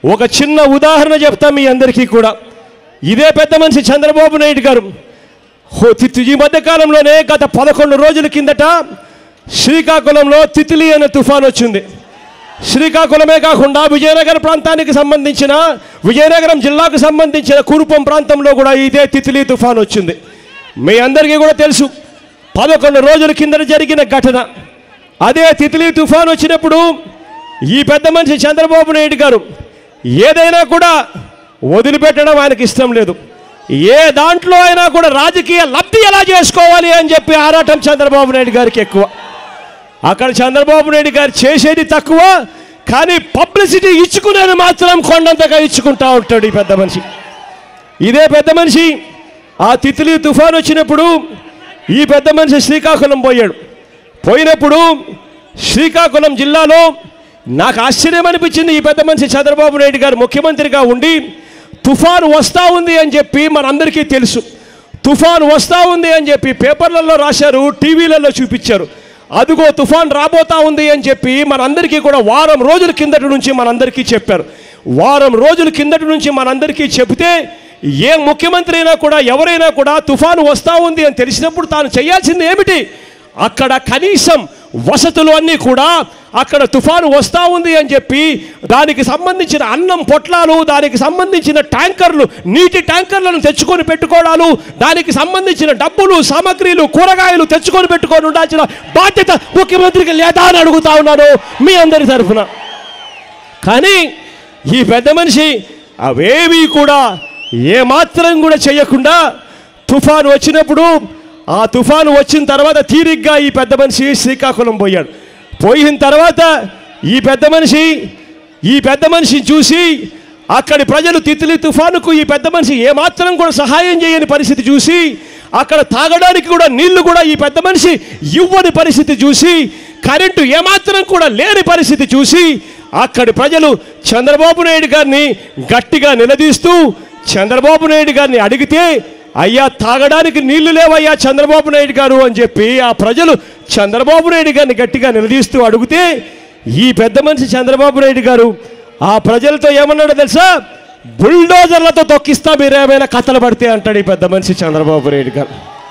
ఒక చిన్న ఉదాహరణ చెప్తా మీ అందరికీ కూడా ఇదే పెద్ద మనిషి చంద్రబాబు నాయుడు గారు హో, తి- ఈ మధ్య కాలంలోనే గత పదకొండు రోజుల కిందట శ్రీకాకుళంలో తితిలి అనే తుఫాన్ వచ్చింది శ్రీకాకుళమే కాకుండా విజయనగరం ప్రాంతానికి సంబంధించిన విజయనగరం జిల్లాకు సంబంధించిన కురుపం ప్రాంతంలో కూడా ఇదే తితిలి తుఫాన్ వచ్చింది మీ అందరికీ కూడా తెలుసు పదకొండు రోజుల కిందట జరిగిన ఘటన అదే తితిలి తుఫాన్ వచ్చినప్పుడు ఈ పెద్ద మనిషి చంద్రబాబు నాయుడు గారు ఏదైనా కూడా వదిలిపెట్టడం ఆయనకి ఇష్టం లేదు ఏ దాంట్లో అయినా కూడా రాజకీయ లబ్ధి ఎలా చేసుకోవాలి అని చెప్పి ఆరాటం చంద్రబాబు నాయుడు గారికి ఎక్కువ అక్కడ చంద్రబాబు నాయుడు గారు చేసేది తక్కువ కానీ పబ్లిసిటీ ఇచ్చుకునేది మాత్రం కొండంతగా ఇచ్చుకుంటా ఉంటాడు ఈ పెద్ద మనిషి ఇదే పెద్ద మనిషి ఆ తిత్లీ తుఫాన్ వచ్చినప్పుడు ఈ పెద్ద మనిషి శ్రీకాకుళం పోయాడు పోయినప్పుడు శ్రీకాకుళం జిల్లాలో నాకు ఆశ్చర్యం అనిపించింది ఈ పెద్ద మనిషి చంద్రబాబు నాయుడు గారు ముఖ్యమంత్రిగా ఉండి తుఫాను వస్తూ ఉంది అని చెప్పి మనందరికీ తెలుసు తుఫాన్ వస్తూ ఉంది అని చెప్పి పేపర్లలో రాశారు టీవీలలో చూపించారు అదిగో తుఫాన్ రాబోతా ఉంది అని చెప్పి మనందరికీ కూడా వారం రోజుల కిందటి నుంచి మనందరికీ చెప్పారు వారం రోజుల కిందటి నుంచి మనందరికీ చెబితే ఏ ముఖ్యమంత్రి అయినా కూడా ఎవరైనా కూడా తుఫాను వస్తూ ఉంది అని తెలిసినప్పుడు తాను చేయాల్సింది ఏమిటి అక్కడ కనీసం వసతులు అన్నీ కూడా అక్కడ తుఫాను వస్తూ ఉంది అని చెప్పి దానికి సంబంధించిన అన్నం పొట్లాలు దానికి సంబంధించిన ట్యాంకర్లు నీటి ట్యాంకర్లను తెచ్చుకొని పెట్టుకోవడాలు దానికి సంబంధించిన డబ్బులు సామాగ్రిలు కూరగాయలు తెచ్చుకొని పెట్టుకొని ఉండాల్సిన బాధ్యత ముఖ్యమంత్రికి లేదా అని అడుగుతా ఉన్నాను మీ అందరి తరఫున కానీ ఈ పెద్ద మనిషి అవేవి కూడా ఏమాత్రం కూడా చేయకుండా తుఫాను వచ్చినప్పుడు ఆ తుఫాను వచ్చిన తర్వాత తీరిగ్గా ఈ పెద్ద మనిషి శ్రీకాకుళం పోయాడు పోయిన తర్వాత ఈ పెద్ద మనిషి ఈ పెద్ద మనిషి చూసి అక్కడి ప్రజలు తిత్లీ తుఫానుకు ఈ పెద్ద మనిషి ఏమాత్రం కూడా సహాయం చేయని పరిస్థితి చూసి అక్కడ తాగడానికి కూడా నీళ్లు కూడా ఈ పెద్ద మనిషి ఇవ్వని పరిస్థితి చూసి కరెంటు ఏమాత్రం కూడా లేని పరిస్థితి చూసి అక్కడి ప్రజలు చంద్రబాబు నాయుడు గారిని గట్టిగా నిలదీస్తూ చంద్రబాబు నాయుడు గారిని అడిగితే అయ్యా తాగడానికి నీళ్లు లేవయ్యా చంద్రబాబు నాయుడు గారు అని చెప్పి ఆ ప్రజలు చంద్రబాబు నాయుడు గారిని గట్టిగా నిలదీస్తూ అడిగితే ఈ పెద్ద మనిషి చంద్రబాబు నాయుడు గారు ఆ ప్రజలతో ఏమన్నాడో తెలుసా బుల్డోజర్లతో తొక్కిస్తా మీరు ఏమైనా కథలు పడితే అంటాడు ఈ పెద్ద మనిషి చంద్రబాబు నాయుడు గారు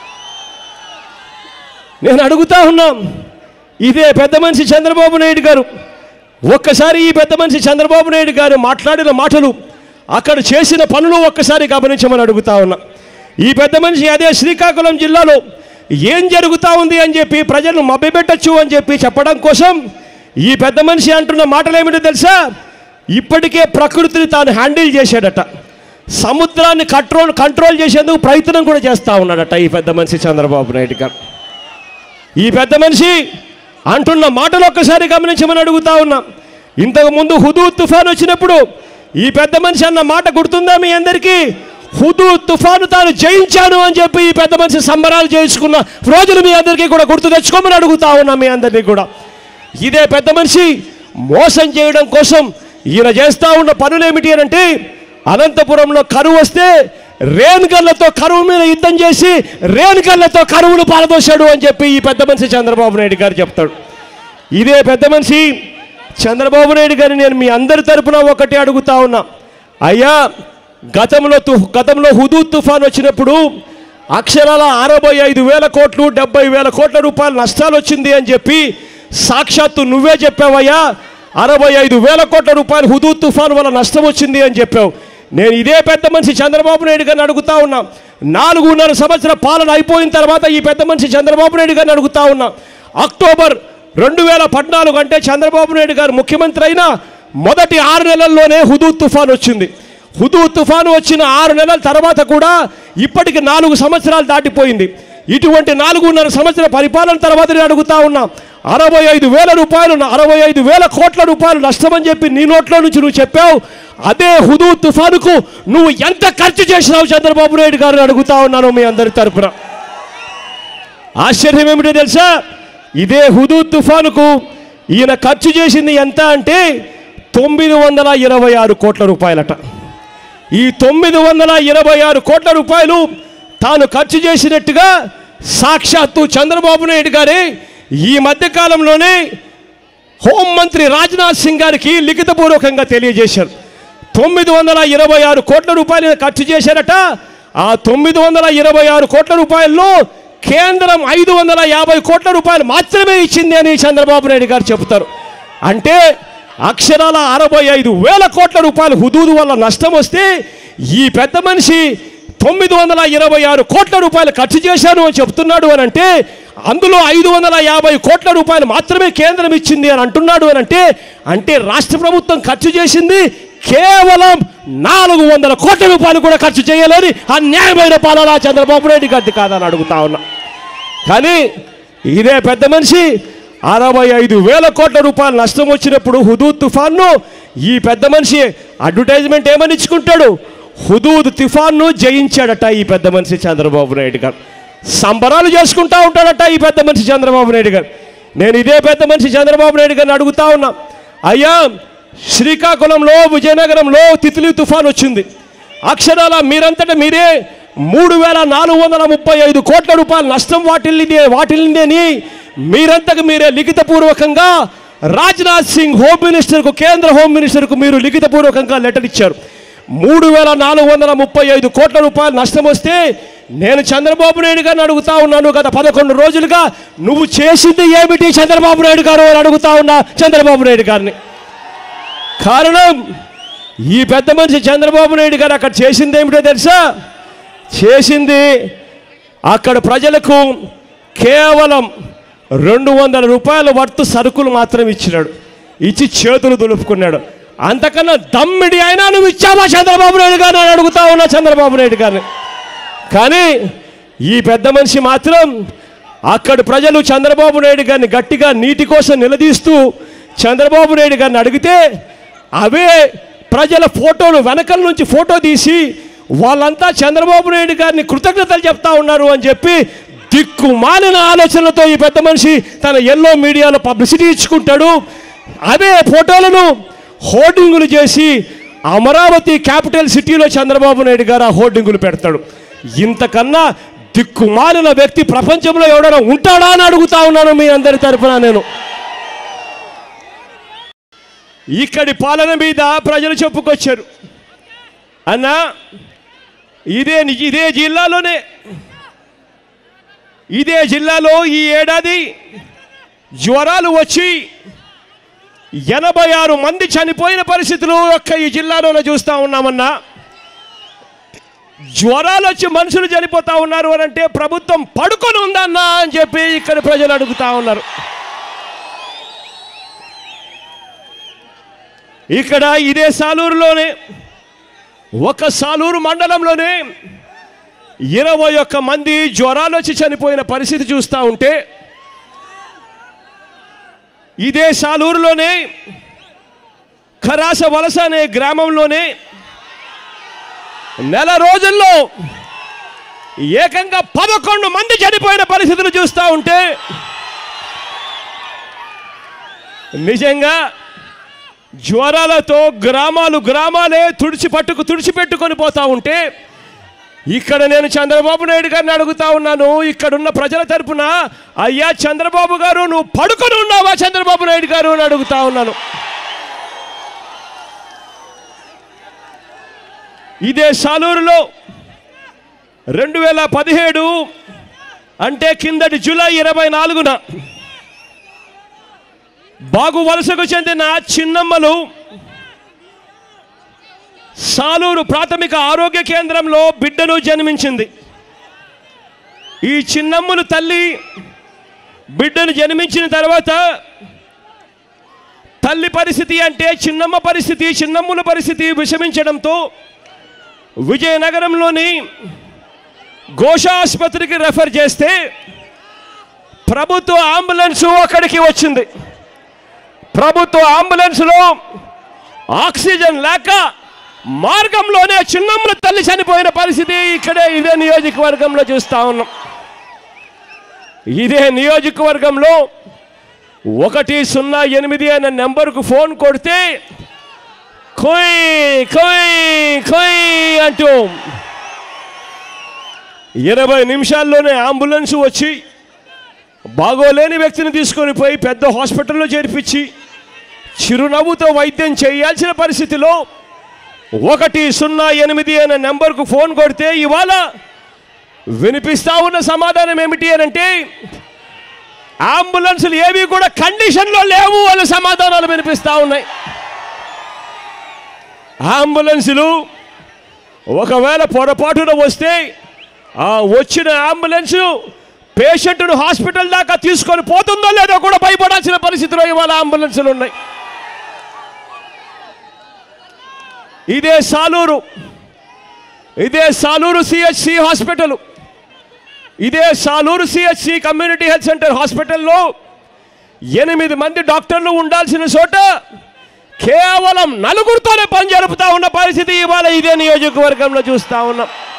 నేను అడుగుతా ఉన్నాం ఇదే పెద్ద మనిషి చంద్రబాబు నాయుడు గారు ఒక్కసారి ఈ పెద్ద మనిషి చంద్రబాబు నాయుడు గారు మాట్లాడిన మాటలు అక్కడ చేసిన పనులు ఒక్కసారి గమనించమని అడుగుతా ఉన్నా ఈ పెద్ద మనిషి అదే శ్రీకాకుళం జిల్లాలో ఏం జరుగుతా ఉంది అని చెప్పి ప్రజలను మభ్యపెట్టచ్చు అని చెప్పి చెప్పడం కోసం ఈ పెద్ద మనిషి అంటున్న మాటలు ఏమిటో తెలుసా ఇప్పటికే ప్రకృతిని తాను హ్యాండిల్ చేశాడట సముద్రాన్ని కంట్రోల్ కంట్రోల్ చేసేందుకు ప్రయత్నం కూడా చేస్తూ ఉన్నాడట ఈ పెద్ద మనిషి చంద్రబాబు నాయుడు గారు ఈ పెద్ద మనిషి అంటున్న మాటలు ఒక్కసారి గమనించమని అడుగుతా ఉన్నా ఇంతకు ముందు హుదూ తుఫాన్ వచ్చినప్పుడు ఈ పెద్ద మనిషి అన్న మాట గుర్తుందా మీ అందరికీ హుదూ తుఫాను తాను జయించాను అని చెప్పి ఈ పెద్ద మనిషి సంబరాలు చేయించుకున్న రోజులు మీ అందరికీ కూడా గుర్తు తెచ్చుకోమని అడుగుతా ఉన్నా మీ అందరినీ కూడా ఇదే పెద్ద మనిషి మోసం చేయడం కోసం ఈయన చేస్తా ఉన్న పనులు ఏమిటి అని అంటే అనంతపురంలో కరువు వస్తే రేణుగల్లతో కరువు మీద యుద్ధం చేసి రేణుగల్లతో కరువును పారదోశాడు అని చెప్పి ఈ పెద్ద మనిషి చంద్రబాబు నాయుడు గారు చెప్తాడు ఇదే పెద్ద మనిషి చంద్రబాబు నాయుడు గారిని నేను మీ అందరి తరపున ఒకటి అడుగుతా ఉన్నా అయ్యా గతంలో తు గతంలో హుదూ తుఫాన్ వచ్చినప్పుడు అక్షరాల అరవై ఐదు వేల కోట్లు డెబ్బై వేల కోట్ల రూపాయల నష్టాలు వచ్చింది అని చెప్పి సాక్షాత్తు నువ్వే చెప్పావయ్యా అరవై ఐదు వేల కోట్ల రూపాయలు హుదూ తుఫాన్ వల్ల నష్టం వచ్చింది అని చెప్పావు నేను ఇదే పెద్ద మనిషి చంద్రబాబు నాయుడు గారిని అడుగుతా ఉన్నా నాలుగున్నర సంవత్సర పాలన అయిపోయిన తర్వాత ఈ పెద్ద మనిషి చంద్రబాబు నాయుడు గారిని అడుగుతా ఉన్నా అక్టోబర్ రెండు వేల పద్నాలుగు అంటే చంద్రబాబు నాయుడు గారు ముఖ్యమంత్రి అయిన మొదటి ఆరు నెలల్లోనే హుదూ తుఫాన్ వచ్చింది హుదూ తుఫాను వచ్చిన ఆరు నెలల తర్వాత కూడా ఇప్పటికి నాలుగు సంవత్సరాలు దాటిపోయింది ఇటువంటి నాలుగున్నర సంవత్సర పరిపాలన తర్వాత నేను అడుగుతా ఉన్నా అరవై ఐదు వేల రూపాయలు అరవై ఐదు వేల కోట్ల రూపాయలు నష్టమని చెప్పి నీ నోట్లో నుంచి నువ్వు చెప్పావు అదే హుదూ తుఫానుకు నువ్వు ఎంత ఖర్చు చేసినావు చంద్రబాబు నాయుడు గారిని అడుగుతా ఉన్నాను మీ అందరి తరపున ఆశ్చర్యం ఏమిటో తెలుసా ఇదే హుదూ తుఫానుకు ఈయన ఖర్చు చేసింది ఎంత అంటే తొమ్మిది వందల ఇరవై ఆరు కోట్ల రూపాయలట ఈ తొమ్మిది వందల ఇరవై ఆరు కోట్ల రూపాయలు తాను ఖర్చు చేసినట్టుగా సాక్షాత్తు చంద్రబాబు నాయుడు గారే ఈ మధ్య కాలంలోనే హోంమంత్రి రాజ్నాథ్ సింగ్ గారికి లిఖితపూర్వకంగా తెలియజేశారు తొమ్మిది వందల ఇరవై ఆరు కోట్ల రూపాయలు ఖర్చు చేశారట ఆ తొమ్మిది వందల ఇరవై ఆరు కోట్ల రూపాయల్లో కేంద్రం ఐదు వందల యాభై కోట్ల రూపాయలు మాత్రమే ఇచ్చింది అని చంద్రబాబు నాయుడు గారు చెప్తారు అంటే అక్షరాల అరవై ఐదు వేల కోట్ల రూపాయలు హుదూదు వల్ల నష్టం వస్తే ఈ పెద్ద మనిషి తొమ్మిది వందల ఇరవై ఆరు కోట్ల రూపాయలు ఖర్చు చేశాను అని చెప్తున్నాడు అని అంటే అందులో ఐదు వందల యాభై కోట్ల రూపాయలు మాత్రమే కేంద్రం ఇచ్చింది అని అంటున్నాడు అని అంటే అంటే రాష్ట్ర ప్రభుత్వం ఖర్చు చేసింది కేవలం నాలుగు వందల కోట్ల రూపాయలు కూడా ఖర్చు చేయలేని అన్యాయమైన పాలన చంద్రబాబు నాయుడు గారిది కాదని అడుగుతా ఉన్నా కానీ ఇదే పెద్ద మనిషి అరవై ఐదు వేల కోట్ల రూపాయలు నష్టం వచ్చినప్పుడు హుదూద్ తుఫాన్ను ఈ పెద్ద మనిషి అడ్వర్టైజ్మెంట్ ఏమని ఇచ్చుకుంటాడు హుదూద్ తుఫాన్ను జయించాడట ఈ పెద్ద మనిషి చంద్రబాబు నాయుడు గారు సంబరాలు చేసుకుంటా ఉంటాడట ఈ పెద్ద మనిషి చంద్రబాబు నాయుడు గారు నేను ఇదే పెద్ద మనిషి చంద్రబాబు నాయుడు గారిని అడుగుతా ఉన్నా అయ్యా శ్రీకాకుళంలో విజయనగరంలో తిత్లీ తుఫాన్ వచ్చింది అక్షరాల మీరంతటా మీరే మూడు వేల నాలుగు వందల ముప్పై ఐదు కోట్ల రూపాయల నష్టం వాటిల్లిందే వాటిల్లిందేని మీరంతకు మీరే లిఖితపూర్వకంగా రాజ్నాథ్ సింగ్ హోమ్ మినిస్టర్కు కేంద్ర హోమ్ మినిస్టర్కు మీరు లిఖితపూర్వకంగా లెటర్ ఇచ్చారు మూడు వేల నాలుగు వందల ముప్పై ఐదు కోట్ల రూపాయలు నష్టం వస్తే నేను చంద్రబాబు నాయుడు గారిని అడుగుతా ఉన్నాను గత పదకొండు రోజులుగా నువ్వు చేసింది ఏమిటి చంద్రబాబు నాయుడు గారు అని అడుగుతా ఉన్నా చంద్రబాబు నాయుడు గారిని కారణం ఈ పెద్ద మనిషి చంద్రబాబు నాయుడు గారు అక్కడ చేసింది ఏమిటో తెలుసా చేసింది అక్కడ ప్రజలకు కేవలం రెండు వందల రూపాయల వర్తు సరుకులు మాత్రం ఇచ్చినాడు ఇచ్చి చేతులు దులుపుకున్నాడు అంతకన్నా దమ్మిడి అయినా నువ్వు ఇచ్చావా చంద్రబాబు నాయుడు గారిని అని అడుగుతా ఉన్నా చంద్రబాబు నాయుడు గారిని కానీ ఈ పెద్ద మనిషి మాత్రం అక్కడ ప్రజలు చంద్రబాబు నాయుడు గారిని గట్టిగా నీటి కోసం నిలదీస్తూ చంద్రబాబు నాయుడు గారిని అడిగితే అవే ప్రజల ఫోటోలు వెనకల నుంచి ఫోటో తీసి వాళ్ళంతా చంద్రబాబు నాయుడు గారిని కృతజ్ఞతలు చెప్తా ఉన్నారు అని చెప్పి దిక్కు మాలిన ఆలోచనలతో ఈ పెద్ద మనిషి తన ఎల్లో మీడియాలో పబ్లిసిటీ ఇచ్చుకుంటాడు అవే ఫోటోలను హోర్డింగులు చేసి అమరావతి క్యాపిటల్ సిటీలో చంద్రబాబు నాయుడు గారు ఆ హోర్డింగులు పెడతాడు ఇంతకన్నా దిక్కుమాలిన వ్యక్తి ప్రపంచంలో ఎవడైనా ఉంటాడా అని అడుగుతా ఉన్నాను మీ అందరి తరపున నేను ఇక్కడి పాలన మీద ప్రజలు చెప్పుకొచ్చారు అన్నా ఇదే ని- ఇదే జిల్లాలోనే ఇదే జిల్లాలో ఈ ఏడాది జ్వరాలు వచ్చి ఎనభై ఆరు మంది చనిపోయిన పరిస్థితులు ఒక్క ఈ జిల్లాలోనే చూస్తూ ఉన్నామన్నా జ్వరాలు వచ్చి మనుషులు చనిపోతా ఉన్నారు అని అంటే ప్రభుత్వం పడుకొని ఉందన్నా అని చెప్పి ఇక్కడ ప్రజలు అడుగుతా ఉన్నారు ఇక్కడ ఇదే సాలూరులోనే ఒక సాలూరు మండలంలోనే ఇరవై ఒక్క మంది జ్వరాలు వచ్చి చనిపోయిన పరిస్థితి చూస్తూ ఉంటే ఇదే సాలూరులోనే ఖరాస వలస అనే గ్రామంలోనే నెల రోజుల్లో ఏకంగా పదకొండు మంది చనిపోయిన పరిస్థితులు చూస్తూ ఉంటే నిజంగా జ్వరాలతో గ్రామాలు గ్రామాలే తుడిచి పట్టుకు తుడిచిపెట్టుకొని పోతా ఉంటే ఇక్కడ నేను చంద్రబాబు నాయుడు గారిని అడుగుతా ఉన్నాను ఇక్కడున్న ప్రజల తరపున అయ్యా చంద్రబాబు గారు నువ్వు పడుకొని ఉన్నావా చంద్రబాబు నాయుడు గారు అని అడుగుతా ఉన్నాను ఇదే సాలూరులో రెండు వేల పదిహేడు అంటే కిందటి జూలై ఇరవై నాలుగున బాగు వలసకు చెందిన చిన్నమ్మలు సాలూరు ప్రాథమిక ఆరోగ్య కేంద్రంలో బిడ్డను జన్మించింది ఈ చిన్నమ్మలు తల్లి బిడ్డను జన్మించిన తర్వాత తల్లి పరిస్థితి అంటే చిన్నమ్మ పరిస్థితి చిన్నమ్ముల పరిస్థితి విషమించడంతో విజయనగరంలోని ఘోష ఆసుపత్రికి రెఫర్ చేస్తే ప్రభుత్వ అంబులెన్స్ అక్కడికి వచ్చింది ప్రభుత్వ అంబులెన్స్లో ఆక్సిజన్ లేక మార్గంలోనే చిన్నమ్మల తల్లి చనిపోయిన పరిస్థితి ఇక్కడే ఇదే నియోజకవర్గంలో చూస్తా ఉన్నాం ఇదే నియోజకవర్గంలో ఒకటి సున్నా ఎనిమిది అనే నెంబర్కు ఫోన్ కొడితే కొయ్ కొయ్ కొయ్ అంటూ ఇరవై నిమిషాల్లోనే అంబులెన్స్ వచ్చి బాగోలేని వ్యక్తిని తీసుకొని పోయి పెద్ద హాస్పిటల్లో చేర్పించి చిరునవ్వుతో వైద్యం చేయాల్సిన పరిస్థితిలో ఒకటి సున్నా ఎనిమిది అనే నెంబర్కు ఫోన్ కొడితే ఇవాళ వినిపిస్తా ఉన్న సమాధానం ఏమిటి అని అంటే అంబులెన్సులు ఏవి కూడా కండిషన్లో లేవు అనే సమాధానాలు వినిపిస్తా ఉన్నాయి అంబులెన్సులు ఒకవేళ పొరపాటున వస్తే ఆ వచ్చిన అంబులెన్స్ పేషెంట్ను హాస్పిటల్ దాకా తీసుకొని పోతుందో లేదో కూడా భయపడాల్సిన పరిస్థితిలో ఇవాళ అంబులెన్సులు ఉన్నాయి ఇదే సాలూరు ఇదే సాలూరు సిహెచ్సి హాస్పిటల్ ఇదే Saluru CHC community health centre హాస్పిటల్లో ఎనిమిది మంది డాక్టర్లు ఉండాల్సిన చోట కేవలం నలుగురితోనే పని జరుపుతా ఉన్న పరిస్థితి ఇవాళ ఇదే నియోజకవర్గంలో చూస్తా ఉన్నాం